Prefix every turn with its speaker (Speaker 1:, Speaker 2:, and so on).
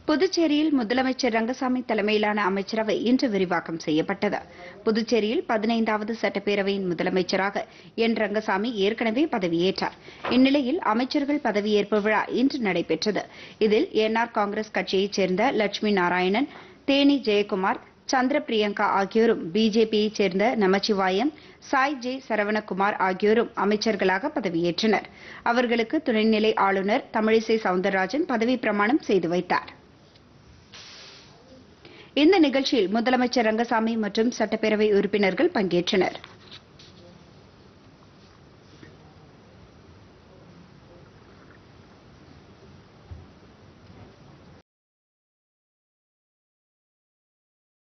Speaker 1: புதுச்சேரியில் முதலமைச்சர் ரங்கசாமி தலைமையிலான அமைச்சரவை இன்று விரிவாக்கம் செய்யப்பட்டது புதுச்சேரியில் பதினைந்தாவது சட்டப்பேரவையின் முதலமைச்சராக என் ரங்கசாமி ஏற்கனவே பதவியேற்றார் இந்நிலையில் அமைச்சர்கள் பதவியேற்பு விழா இன்று நடைபெற்றது இதில் என்ஆர் காங்கிரஸ் கட்சியைச் சேர்ந்த லட்சுமி நாராயணன் தேனி ஜெயக்குமார் சந்திர பிரியங்கா ஆகியோரும் பிஜேபியைச் சேர்ந்த நமச்சிவாயம் சாய் ஜே சரவணகுமார் ஆகியோரும் அமைச்சர்களாக பதவியேற்றனர் அவர்களுக்கு துணைநிலை ஆளுநர் தமிழிசை சவுந்தரராஜன் பதவி பிரமாணம் செய்து வைத்தார் இந்த நிகழ்ச்சியில் முதலமைச்சர் ரங்கசாமி மற்றும் சட்டப்பேரவை உறுப்பினர்கள் பங்கேற்றனர்